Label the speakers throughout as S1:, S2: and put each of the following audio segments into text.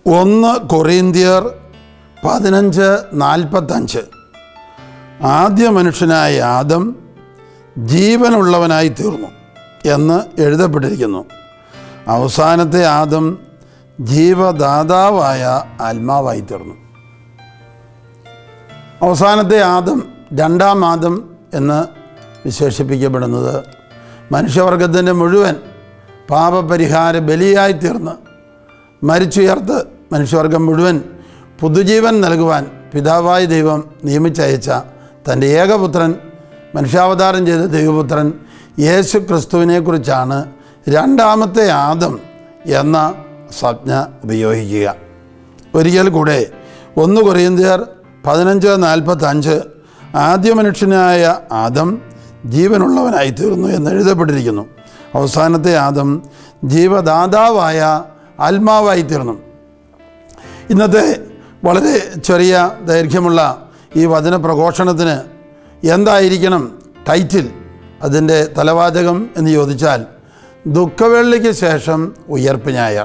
S1: ഒന്ന് കൊറീന്ത്യർ പതിനഞ്ച് നാൽപ്പത്തഞ്ച് ആദ്യ മനുഷ്യനായ ആദം ജീവനുള്ളവനായി തീർന്നു എന്ന് എഴുതപ്പെട്ടിരിക്കുന്നു അവസാനത്തെ ആദം ജീവദാതാവായ ആത്മാവായി തീർന്നു അവസാനത്തെ ആദം രണ്ടാം ആദം എന്ന് വിശേഷിപ്പിക്കപ്പെടുന്നത് മനുഷ്യവർഗത്തിൻ്റെ മുഴുവൻ പാപപരിഹാര ബലിയായി തീർന്ന് മരിച്ചുയർത്ത് മനുഷ്യവർഗം മുഴുവൻ പുതുജീവൻ നൽകുവാൻ പിതാവായ ദൈവം നിയമിച്ചയച്ച തൻ്റെ ഏകപുത്രൻ മനുഷ്യാവതാരം ചെയ്ത ദൈവപുത്രൻ യേശു ക്രിസ്തുവിനെക്കുറിച്ചാണ് രണ്ടാമത്തെ ആദം എന്ന സംജ്ഞ ഉപയോഗിക്കുക ഒരിക്കൽ കൂടെ ഒന്ന് കൊറിയന്തിയർ പതിനഞ്ച് നാൽപ്പത്തഞ്ച് ആദ്യ മനുഷ്യനായ ആദം ജീവനുള്ളവനായി തീർന്നു എന്ന് എഴുതപ്പെട്ടിരിക്കുന്നു അവസാനത്തെ ആദം ജീവദാതാവായ ആത്മാവായി തീർന്നു ഇന്നത്തെ വളരെ ചെറിയ ദൈർഘ്യമുള്ള ഈ വചന പ്രഘോഷണത്തിന് എന്തായിരിക്കണം ടൈറ്റിൽ അതിൻ്റെ തലവാചകം എന്ന് ചോദിച്ചാൽ ദുഃഖവെള്ളിക്ക് ശേഷം ഉയർപ്പ് ഞായർ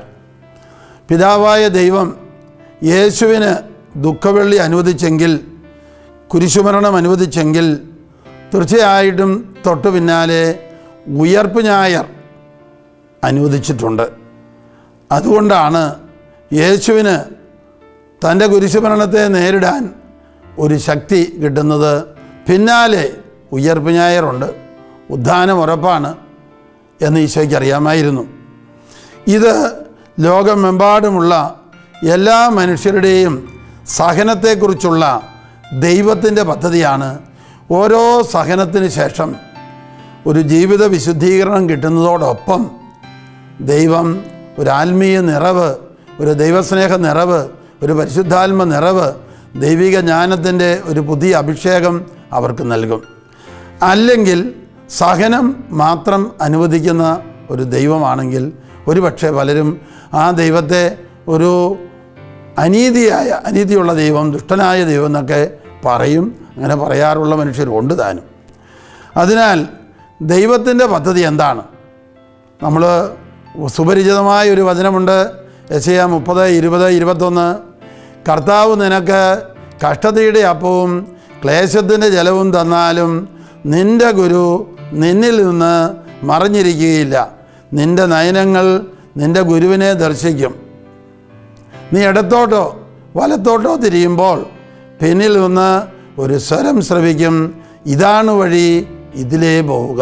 S1: പിതാവായ ദൈവം യേശുവിന് ദുഃഖവെള്ളി അനുവദിച്ചെങ്കിൽ കുരിശുമരണം അനുവദിച്ചെങ്കിൽ തീർച്ചയായിട്ടും തൊട്ടു പിന്നാലെ ഉയർപ്പ് ഞായർ അനുവദിച്ചിട്ടുണ്ട് അതുകൊണ്ടാണ് യേശുവിന് തൻ്റെ കുരിശുമരണത്തെ നേരിടാൻ ഒരു ശക്തി കിട്ടുന്നത് പിന്നാലെ ഉയർപ്പ് ഞായറുണ്ട് ഉദ്ധാനം ഉറപ്പാണ് എന്ന് ഈശോയ്ക്ക് അറിയാമായിരുന്നു ഇത് ലോകമെമ്പാടുമുള്ള എല്ലാ മനുഷ്യരുടെയും സഹനത്തെക്കുറിച്ചുള്ള ദൈവത്തിൻ്റെ പദ്ധതിയാണ് ഓരോ സഹനത്തിന് ശേഷം ഒരു ജീവിത വിശുദ്ധീകരണം കിട്ടുന്നതോടൊപ്പം ദൈവം ഒരു ആത്മീയ നിറവ് ഒരു ദൈവസ്നേഹ നിറവ് ഒരു പരിശുദ്ധാത്മ നിറവ് ദൈവിക ജ്ഞാനത്തിൻ്റെ ഒരു പുതിയ അഭിഷേകം അവർക്ക് നൽകും അല്ലെങ്കിൽ സഹനം മാത്രം അനുവദിക്കുന്ന ഒരു ദൈവമാണെങ്കിൽ ഒരുപക്ഷെ പലരും ആ ദൈവത്തെ ഒരു അനീതിയായ അനീതിയുള്ള ദൈവം ദുഷ്ടനായ ദൈവം എന്നൊക്കെ പറയും അങ്ങനെ പറയാറുള്ള മനുഷ്യരുണ്ട് താനും അതിനാൽ ദൈവത്തിൻ്റെ പദ്ധതി എന്താണ് നമ്മൾ സുപരിചിതമായ ഒരു വചനമുണ്ട് യശയ മുപ്പത് ഇരുപത് ഇരുപത്തൊന്ന് കർത്താവ് നിനക്ക് കഷ്ടതയുടെ അപ്പവും ക്ലേശത്തിൻ്റെ ജലവും തന്നാലും നിൻ്റെ ഗുരു നിന്നിൽ നിന്ന് മറഞ്ഞിരിക്കുകയില്ല നിൻ്റെ നയനങ്ങൾ നിൻ്റെ ഗുരുവിനെ ദർശിക്കും നീ ഇടത്തോട്ടോ വലത്തോട്ടോ തിരിയുമ്പോൾ പിന്നിൽ നിന്ന് ഒരു സ്വരം ശ്രവിക്കും ഇതാണ് വഴി ഇതിലേ പോവുക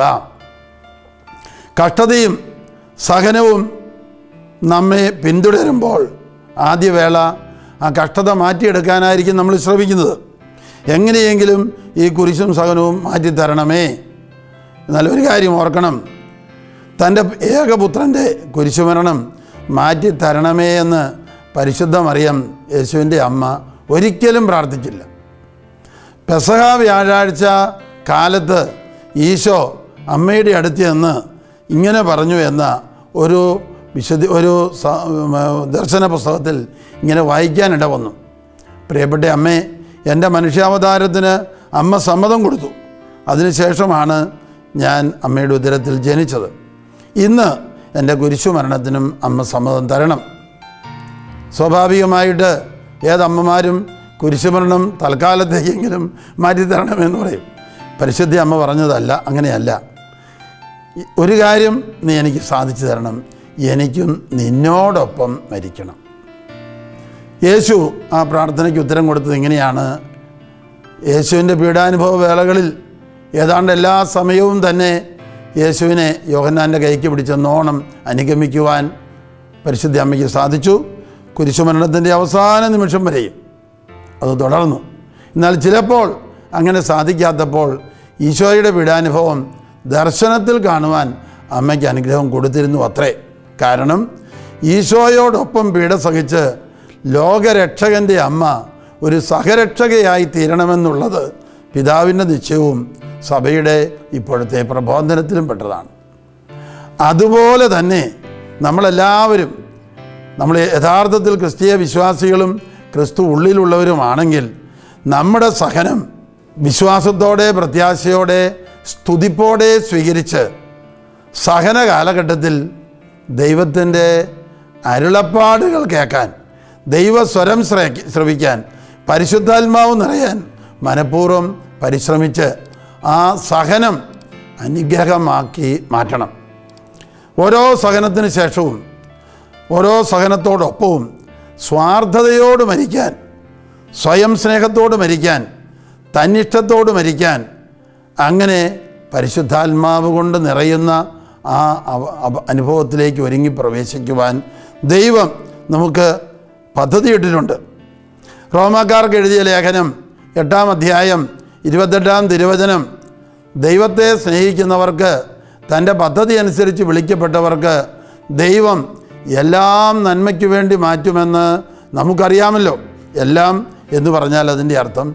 S1: കഷ്ടതയും സഹനവും നമ്മെ പിന്തുടരുമ്പോൾ ആദ്യവേള ആ കഷ്ടത മാറ്റിയെടുക്കാനായിരിക്കും നമ്മൾ ശ്രമിക്കുന്നത് എങ്ങനെയെങ്കിലും ഈ കുരിശും സഹനവും മാറ്റിത്തരണമേ എന്നാൽ ഒരു കാര്യം ഓർക്കണം തൻ്റെ ഏകപുത്രൻ്റെ കുരിശുമരണം മാറ്റിത്തരണമേ എന്ന് പരിശുദ്ധ മറിയം യേശുവിൻ്റെ അമ്മ ഒരിക്കലും പ്രാർത്ഥിച്ചില്ല പെസഹ വ്യാഴാഴ്ച കാലത്ത് ഈശോ അമ്മയുടെ അടുത്ത് നിന്ന് ഇങ്ങനെ പറഞ്ഞു എന്ന ഒരു വിശദി ഒരു സ- ഉം, ദർശന പുസ്തകത്തിൽ ഇങ്ങനെ വായിക്കാനിട വന്നു പ്രിയപ്പെട്ട അമ്മേ എൻ്റെ മനുഷ്യാവതാരത്തിന് അമ്മ സമ്മതം കൊടുത്തു അതിനുശേഷമാണ് ഞാൻ അമ്മയുടെ ഉദരത്തിൽ ജനിച്ചത് ഇന്ന് എൻ്റെ കുരിശു മരണത്തിനും അമ്മ സമ്മതം തരണം സ്വാഭാവികമായിട്ട് ഏതമ്മമാരും കുരിശുമരണം തൽക്കാലത്തേക്കെങ്കിലും മാറ്റിത്തരണമെന്ന് പറയും പരിശുദ്ധി അമ്മ പറഞ്ഞതല്ല അങ്ങനെയല്ല ഈ- ഒരു കാര്യം നീ എനിക്ക് സാധിച്ചു തരണം എനിക്കും നിന്നോടൊപ്പം മരിക്കണം യേശു ആ പ്രാർത്ഥനയ്ക്ക് ഉത്തരം കൊടുത്തത് ഇങ്ങനെയാണ് യേശുവിൻ്റെ പീഡാനുഭവ വേളകളിൽ ഏതാണ്ട് എല്ലാ സമയവും തന്നെ യേശുവിനെ യോഹന്നാൻ്റെ കൈക്ക് പിടിച്ചെന്നോണം അനുഗമിക്കുവാൻ പരിശുദ്ധ അമ്മയ്ക്ക് സാധിച്ചു കുരിശുമരണത്തിൻ്റെ അവസാന നിമിഷം വരെയും അത് തുടർന്നു എന്നാൽ ചിലപ്പോൾ അങ്ങനെ സാധിക്കാത്തപ്പോൾ ഈശോയുടെ പീഡാനുഭവം ദർശനത്തിൽ കാണുവാൻ അമ്മയ്ക്ക് അനുഗ്രഹം കൊടുത്തിരുന്നു അത്രേ കാരണം ഈശോയോടൊപ്പം പീഡ സഹിച്ച് ലോകരക്ഷകൻ്റെ അമ്മ ഒരു സഹരക്ഷകയായി തീരണമെന്നുള്ളത് പിതാവിൻ്റെ നിശ്ചയവും സഭയുടെ ഇപ്പോഴത്തെ പ്രബോധനത്തിലും പെട്ടതാണ് അതുപോലെ തന്നെ നമ്മളെല്ലാവരും നമ്മൾ യഥാർത്ഥത്തിൽ ക്രിസ്തീയ വിശ്വാസികളും ക്രിസ്തു ഉള്ളിലുള്ളവരുമാണെങ്കിൽ നമ്മുടെ സഹനം വിശ്വാസത്തോടെ പ്രത്യാശയോടെ സ്തുതിപ്പോടെ സ്വീകരിച്ച് സഹന കാലഘട്ടത്തിൽ ദൈവത്തിൻ്റെ അരുളപ്പാടുകൾ കേൾക്കാൻ ദൈവസ്വരം ശ്രവി- ശ്രവിക്കാൻ പരിശുദ്ധാത്മാവ് നിറയാൻ മനഃപൂർവ്വം പരിശ്രമിച്ച് ആ സഹനം അനുഗ്രഹമാക്കി മാറ്റണം ഓരോ സഹനത്തിന് ശേഷവും ഓരോ സഹനത്തോടൊപ്പവും സ്വാർത്ഥതയോട് മരിക്കാൻ സ്വയം സ്നേഹത്തോട് മരിക്കാൻ തന്നിഷ്ടത്തോട് മരിക്കാൻ അങ്ങനെ പരിശുദ്ധാത്മാവ് കൊണ്ട് നിറയുന്ന ആ അവ- അവ- അനുഭവത്തിലേക്ക് ഒരുങ്ങി പ്രവേശിക്കുവാൻ ദൈവം നമുക്ക് പദ്ധതിയിട്ടിട്ടുണ്ട് റോമാക്കാർക്ക് എഴുതിയ ലേഖനം എട്ടാം അധ്യായം ഇരുപത്തെട്ടാം തിരുവചനം ദൈവത്തെ സ്നേഹിക്കുന്നവർക്ക് തൻ്റെ പദ്ധതി അനുസരിച്ച് വിളിക്കപ്പെട്ടവർക്ക് ദൈവം എല്ലാം നന്മയ്ക്ക് വേണ്ടി മാറ്റുമെന്ന് നമുക്കറിയാമല്ലോ എല്ലാം എന്ന് പറഞ്ഞാൽ അതിൻ്റെ അർത്ഥം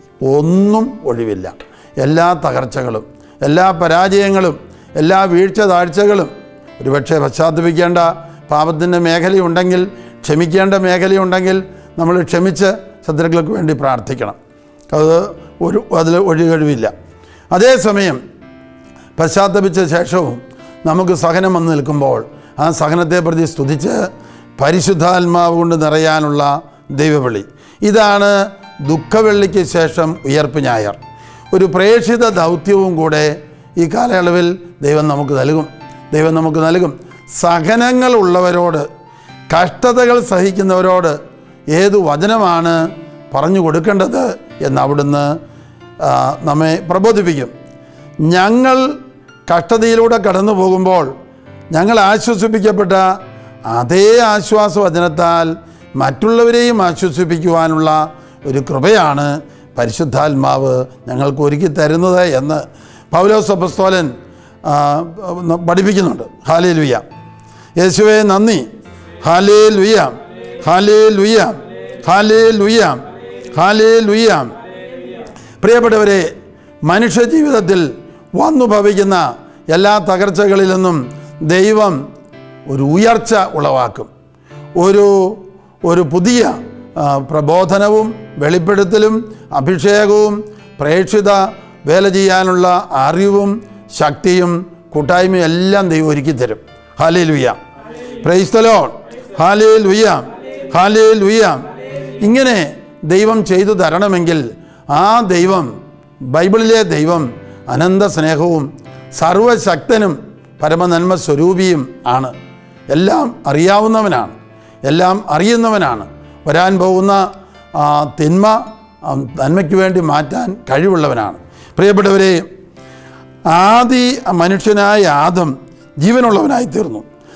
S1: ഒന്നും ഒഴിവില്ല എല്ലാ തകർച്ചകളും എല്ലാ പരാജയങ്ങളും എല്ലാ വീഴ്ച താഴ്ചകളും ഒരുപക്ഷെ പശ്ചാത്തപിക്കേണ്ട പാപത്തിൻ്റെ മേഖലയുണ്ടെങ്കിൽ ക്ഷമിക്കേണ്ട മേഖലയുണ്ടെങ്കിൽ നമ്മൾ ക്ഷമിച്ച് ശത്രുക്കൾക്ക് വേണ്ടി പ്രാർത്ഥിക്കണം അത് ഒരു അതിൽ ഒഴികഴിവില്ല അതേസമയം പശ്ചാത്തപിച്ച ശേഷവും നമുക്ക് സഹനം വന്ന് നിൽക്കുമ്പോൾ ആ സഹനത്തെ പ്രതി സ്തുതിച്ച് പരിശുദ്ധാത്മാവ് കൊണ്ട് നിറയാനുള്ള ദൈവവിളി ഇതാണ് ദുഃഖവെള്ളിക്ക് ശേഷം ഉയർപ്പ് ഞായർ ഒരു പ്രേക്ഷിത ദൗത്യവും കൂടെ ഈ കാലയളവിൽ ദൈവം നമുക്ക് നൽകും ദൈവം നമുക്ക് നൽകും സഹനങ്ങൾ ഉള്ളവരോട് കഷ്ടതകൾ സഹിക്കുന്നവരോട് ഏതു വചനമാണ് പറഞ്ഞു കൊടുക്കേണ്ടത് എന്ന് അവിടുന്ന് ആ, നമ്മെ പ്രബോധിപ്പിക്കും ഞങ്ങൾ കഷ്ടതയിലൂടെ കടന്നു പോകുമ്പോൾ ഞങ്ങൾ ആശ്വസിപ്പിക്കപ്പെട്ട അതേ ആശ്വാസ വചനത്താൽ മറ്റുള്ളവരെയും ആശ്വസിപ്പിക്കുവാനുള്ള ഒരു കൃപയാണ് പരിശുദ്ധാത്മാവ് ഞങ്ങൾക്ക് ഒരുക്കി തരുന്നത് എന്ന് പൗലോസ് അപ്പസ്തോലൻ ആ, പഠിപ്പിക്കുന്നുണ്ട് ഹാലേ ലുയ്യ യേശുവെ നന്ദി ഹാലേ ലുയ്യ ഹാലേ ലുയ്യ ഹാലേ ലുയ്യ ഹാലേ ലുയ്യ പ്രിയപ്പെട്ടവരെ മനുഷ്യ ജീവിതത്തിൽ വന്നു ഭവിക്കുന്ന എല്ലാ തകർച്ചകളിൽ നിന്നും ദൈവം ഒരു ഉയർച്ച ഉളവാക്കും ഒരു ഒരു പുതിയ ആ, പ്രബോധനവും വെളിപ്പെടുത്തലും അഭിഷേകവും പ്രേക്ഷിത വേല ചെയ്യാനുള്ള അറിവും ശക്തിയും കൂട്ടായ്മയും എല്ലാം ദൈവം ഒരുക്കി തരും ഹാലേ ലുയ്യ പ്രൈസ്തലോ ഹാലേ ലുയ്യ ഹാലേ ലുയ്യ ഇങ്ങനെ ദൈവം ചെയ്തു തരണമെങ്കിൽ ആ ദൈവം ബൈബിളിലെ ദൈവം അനന്ത സ്നേഹവും സർവശക്തനും പരമനന്മ സ്വരൂപിയും ആണ് എല്ലാം അറിയാവുന്നവനാണ് എല്ലാം അറിയുന്നവനാണ് വരാൻ പോകുന്ന ആ, തിന്മ ആ, നന്മയ്ക്ക് വേണ്ടി മാറ്റാൻ കഴിവുള്ളവനാണ് പ്രിയപ്പെട്ടവരെ ആദി മനുഷ്യനായ ആദം ജീവനുള്ളവനായി തീർന്നു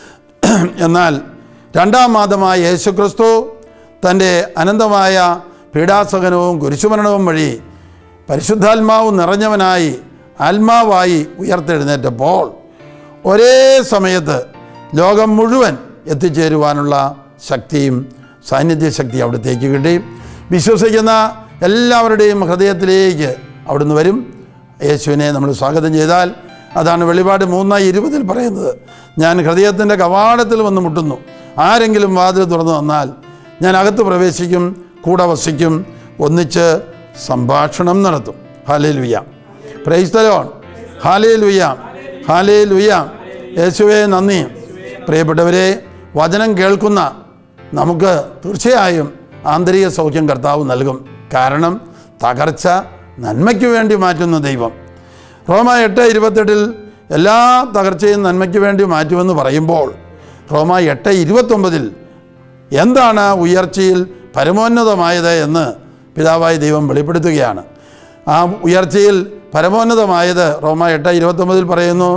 S1: എന്നാൽ രണ്ടാം മാതമായ യേശുക്രിസ്തു തൻ്റെ അനന്തമായ പീഡാസഹനവും കുരിശുമരണവും വഴി പരിശുദ്ധാത്മാവ് നിറഞ്ഞവനായി ആത്മാവായി ഉയർത്തെഴുന്നേറ്റപ്പോൾ ഒരേ സമയത്ത് ലോകം മുഴുവൻ എത്തിച്ചേരുവാനുള്ള ശക്തിയും സാന്നിധ്യ ശക്തി അവിടത്തേക്ക് കിട്ടി വിശ്വസിക്കുന്ന എല്ലാവരുടെയും ഹൃദയത്തിലേക്ക് അവിടുന്ന് വരും യേശുവിനെ നമ്മൾ സ്വാഗതം ചെയ്താൽ അതാണ് വെളിപാട് മൂന്നായി ഇരുപതിൽ പറയുന്നത് ഞാൻ ഹൃദയത്തിൻ്റെ കവാടത്തിൽ വന്ന് മുട്ടുന്നു ആരെങ്കിലും വാതിൽ തുറന്നു വന്നാൽ ഞാൻ അകത്ത് പ്രവേശിക്കും കൂടെ വസിക്കും ഒന്നിച്ച് സംഭാഷണം നടത്തും ഹാലേ ലുയ്യ പ്രൈസ്തലോൺ ഹാലേ ലുയ്യ ഹാലേ ലുയ്യ യേശുവേ നന്ദി പ്രിയപ്പെട്ടവരെ വചനം കേൾക്കുന്ന നമുക്ക് തീർച്ചയായും ആന്തരിക സൗഖ്യം കർത്താവ് നൽകും കാരണം തകർച്ച നന്മയ്ക്ക് വേണ്ടി മാറ്റുന്ന ദൈവം റോമ എട്ട് ഇരുപത്തെട്ടിൽ എല്ലാ തകർച്ചയും നന്മയ്ക്ക് വേണ്ടി മാറ്റുമെന്ന് പറയുമ്പോൾ റോമ എട്ട് ഇരുപത്തൊമ്പതിൽ എന്താണ് ആ ഉയർച്ചയിൽ പരമോന്നതമായത് എന്ന് പിതാവായ ദൈവം വെളിപ്പെടുത്തുകയാണ് ആ ഉയർച്ചയിൽ പരമോന്നതമായത് റോമ എട്ട് ഇരുപത്തൊമ്പതിൽ പറയുന്നു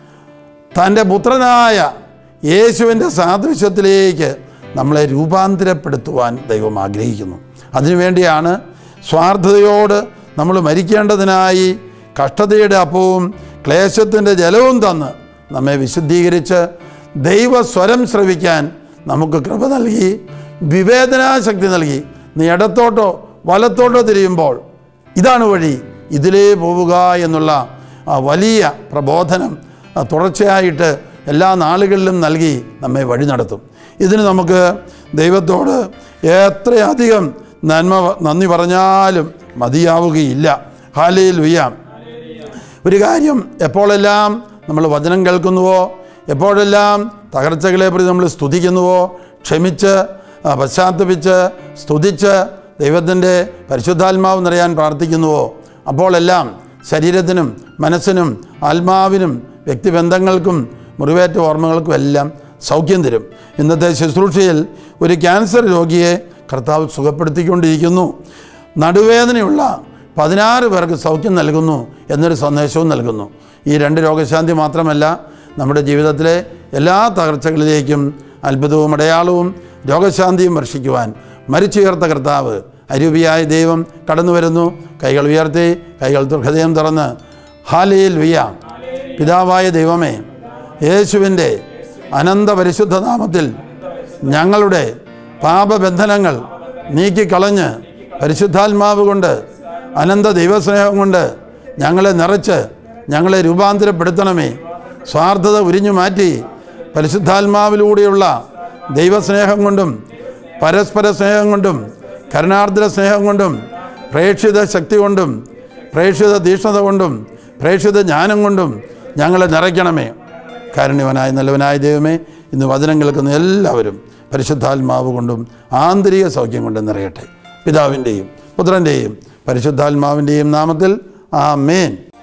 S1: തൻ്റെ പുത്രനായ യേശുവിൻ്റെ സാദൃശ്യത്തിലേക്ക് നമ്മളെ രൂപാന്തരപ്പെടുത്തുവാൻ ദൈവം ആഗ്രഹിക്കുന്നു അതിനുവേണ്ടിയാണ് സ്വാർത്ഥതയോട് നമ്മൾ മരിക്കേണ്ടതിനായി കഷ്ടതയുടെ അപ്പവും ക്ലേശത്തിൻ്റെ ജലവും തന്ന് നമ്മെ വിശുദ്ധീകരിച്ച് ദൈവസ്വരം ശ്രവിക്കാൻ നമുക്ക് കൃപ നൽകി വിവേചനാശക്തി നൽകി നീ ഇടത്തോട്ടോ വലത്തോട്ടോ തിരിയുമ്പോൾ ഇതാണ് വഴി ഇതിലേ പോവുക എന്നുള്ള ആ വലിയ പ്രബോധനം ആ തുടർച്ചയായിട്ട് എല്ലാ നാളുകളിലും നൽകി നമ്മെ വഴി നടത്തും ഇതിന് നമുക്ക് ദൈവത്തോട് എത്രയധികം നന്മ നന്ദി പറഞ്ഞാലും മതിയാവുകയില്ല ഹാലയിൽ ഉയ്യാം ഒരു കാര്യം എപ്പോഴെല്ലാം നമ്മൾ വചനം കേൾക്കുന്നുവോ എപ്പോഴെല്ലാം തകർച്ചകളെ പ്രതി നമ്മൾ സ്തുതിക്കുന്നുവോ ക്ഷമിച്ച് ആ, പശ്ചാത്തപിച്ച് സ്തുതിച്ച് ദൈവത്തിൻ്റെ പരിശുദ്ധാത്മാവ് നിറയാൻ പ്രാർത്ഥിക്കുന്നുവോ അപ്പോഴെല്ലാം ശരീരത്തിനും മനസ്സിനും ആത്മാവിനും വ്യക്തിബന്ധങ്ങൾക്കും മുറിവേറ്റ ഓർമ്മകൾക്കും എല്ലാം സൗഖ്യം തരും ഇന്നത്തെ ശുശ്രൂഷയിൽ ഒരു ക്യാൻസർ രോഗിയെ കർത്താവ് സുഖപ്പെടുത്തിക്കൊണ്ടിരിക്കുന്നു നടുവേദനയുള്ള പതിനാറ് പേർക്ക് സൗഖ്യം നൽകുന്നു എന്നൊരു സന്ദേശവും നൽകുന്നു ഈ രണ്ട് രോഗശാന്തി മാത്രമല്ല നമ്മുടെ ജീവിതത്തിലെ എല്ലാ തകർച്ചകളിലേക്കും അത്ഭുതവും അടയാളവും രോഗശാന്തിയും വർഷിക്കുവാൻ മരിച്ചുയർത്ത കർത്താവ് അരൂപിയായ ദൈവം കടന്നു വരുന്നു കൈകൾ ഉയർത്തി കൈകൾ ഹൃദയം തുറന്ന് ഹാലയിൽ വിയ പിതാവായ ദൈവമേ യേശുവിൻ്റെ അനന്ത പരിശുദ്ധ നാമത്തിൽ ഞങ്ങളുടെ പാപബന്ധനങ്ങൾ നീക്കിക്കളഞ്ഞ് പരിശുദ്ധാത്മാവ് കൊണ്ട് അനന്ത ദൈവസ്നേഹം കൊണ്ട് ഞങ്ങളെ നിറച്ച് ഞങ്ങളെ രൂപാന്തരപ്പെടുത്തണമേ സ്വാർത്ഥത ഉരിഞ്ഞു മാറ്റി പരിശുദ്ധാത്മാവിലൂടെയുള്ള ദൈവസ്നേഹം കൊണ്ടും പരസ്പര സ്നേഹം കൊണ്ടും കരുണാർദ്ര സ്നേഹം കൊണ്ടും പ്രേക്ഷിത ശക്തി കൊണ്ടും പ്രേക്ഷിത തീഷ്ണത കൊണ്ടും പ്രേക്ഷിത ജ്ഞാനം കൊണ്ടും ഞങ്ങളെ നിറയ്ക്കണമേ കാരുണ്യവനായ നല്ലവനായ ദൈവമേ ഇന്ന് വചനം കേൾക്കുന്ന എല്ലാവരും പരിശുദ്ധാത്മാവ് കൊണ്ടും ആന്തരിക സൗഖ്യം കൊണ്ടും നിറയട്ടെ പിതാവിൻ്റെയും പുത്രൻ്റെയും പരിശുദ്ധാത്മാവിൻ്റെയും നാമത്തിൽ ആ മേൻ